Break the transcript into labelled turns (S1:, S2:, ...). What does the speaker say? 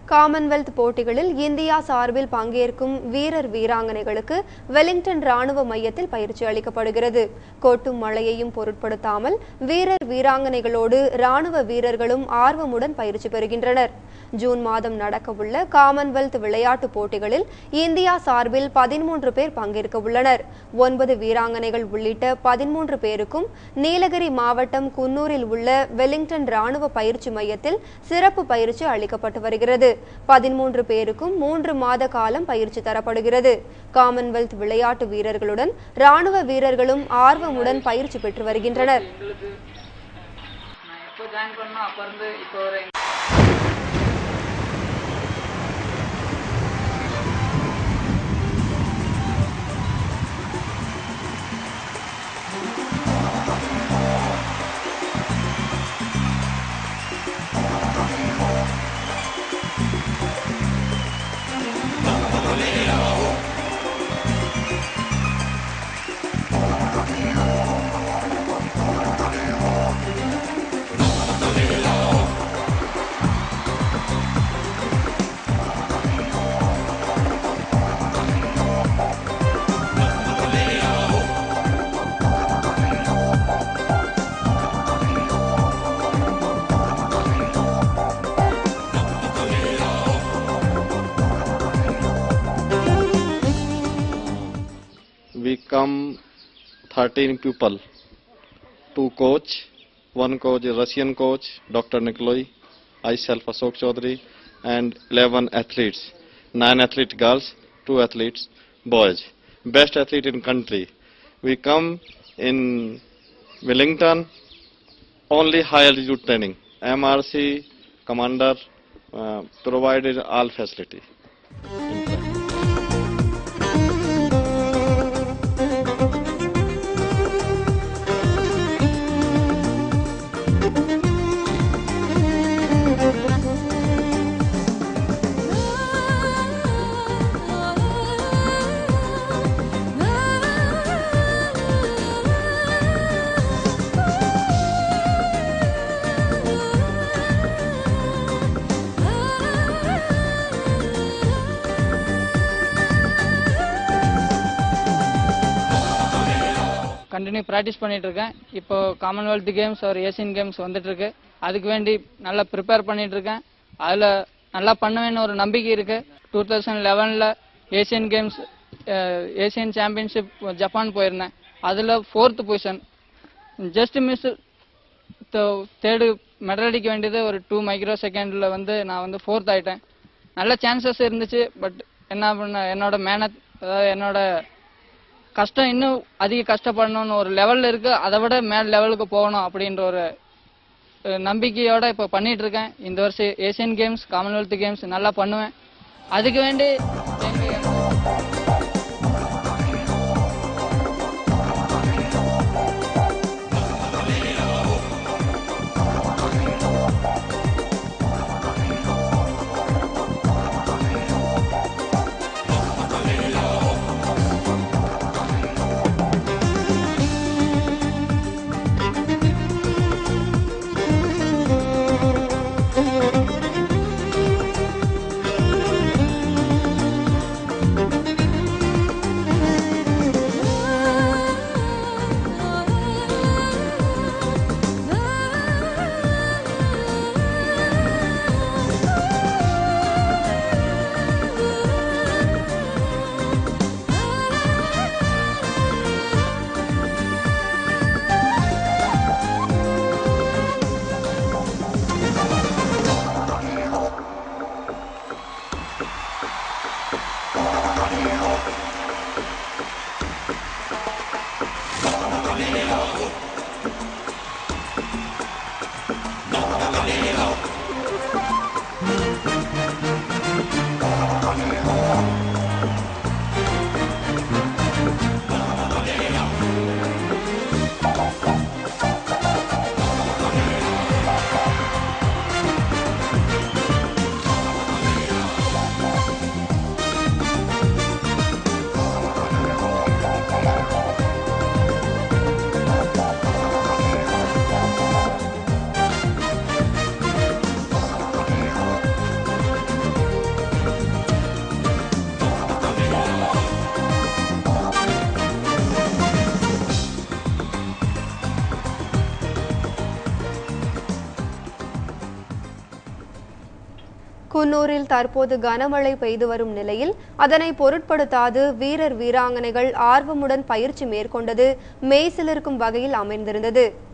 S1: Commonwealth போட்டிகளில் India சார்பில் பங்கேற்கும் வீரர் வீராங்கனைகளுக்கு வெலிங்டன் ராணுவ மையத்தில் பயிற்சி அளிக்கப்படுகிறது கொட்டும் மழையையும் பொருட்படுத்தாமல் வீரர் வீராங்கனைகளோடு ராணுவ வீரர்களும் ஆர்வமுடன் பயிற்சி பெறுகின்றனர் ஜூன் மாதம் நடக்கவுள்ள காமன்வெல்த் விளையாட்டுப் போட்டிகளில் இந்தியா சார்பில் பதிமூன்று பேர் பங்கேற்க உள்ளனர் ஒன்பது வீராங்கனைகள் உள்ளிட்ட பதிமூன்று பேருக்கும் நீலகிரி மாவட்டம் குன்னூரில் உள்ள வெலிங்டன் ராணுவ பயிற்சி மையத்தில் சிறப்பு பயிற்சி அளிக்கப்பட்டு வருகிறது பதிமூன்று பேருக்கும் மூன்று மாத காலம் பயிற்சி தரப்படுகிறது காமன்வெல்த் விளையாட்டு வீரர்களுடன் ராணுவ வீரர்களும் ஆர்வமுடன் பயிற்சி பெற்று வருகின்றனர்
S2: எங்களுக்கு நான் எப்போ ஜாயின் பண்ணோம் அப்போ இருந்து இப்போ வரை
S3: we come 13 people two coach one coach is russian coach dr nikolai i self ashok chaudhary and 11 athletes nine athlete girls two athletes boys best athlete in country we come in wellington only high altitude training mrc commander uh, provided all facility in training.
S2: Continue practice பண்ணிட்டு இருக்கேன் இப்போ Commonwealth Games ஒரு Asian Games வந்துட்டு இருக்கு அதுக்கு வேண்டி நல்லா prepare பண்ணிட்டு இருக்கேன் அதில் நல்லா பண்ணுவேன்னு ஒரு நம்பிக்கை இருக்கு டூ தௌசண்ட் லெவனில் Asian Games Asian championship Japan போயிருந்தேன் அதில் fourth position just miss third medal அடிக்க வேண்டியது ஒரு டூ மைக்ரோ செகண்டில் வந்து நான் வந்து ஃபோர்த் ஆயிட்டேன் நல்ல சான்சஸ் இருந்துச்சு பட் என்ன பண்ண என்னோட மேனத் அதாவது என்னோட கஷ்டம் இன்னும் அதிக கஷ்டப்படணும்னு ஒரு லெவல்ல இருக்கு அதை விட மேல் லெவலுக்கு போகணும் அப்படின்ற ஒரு அஹ், நம்பிக்கையோட இப்போ பண்ணிட்டு இருக்கேன் இந்த வருஷம் ஏசியன் கேம்ஸ் காமன்வெல்த் கேம்ஸ் நல்லா பண்ணுவேன் அதுக்கு வேண்டி எங்க-
S1: குன்னூரில் தற்போது கனமழை பெய்து வரும் நிலையில் அதனை பொருட்படுத்தாது வீரர் வீராங்கனைகள் ஆர்வமுடன் பயிற்சி மேற்கொண்டது மெய்சிலிருக்கும் வகையில் அமைந்திருந்தது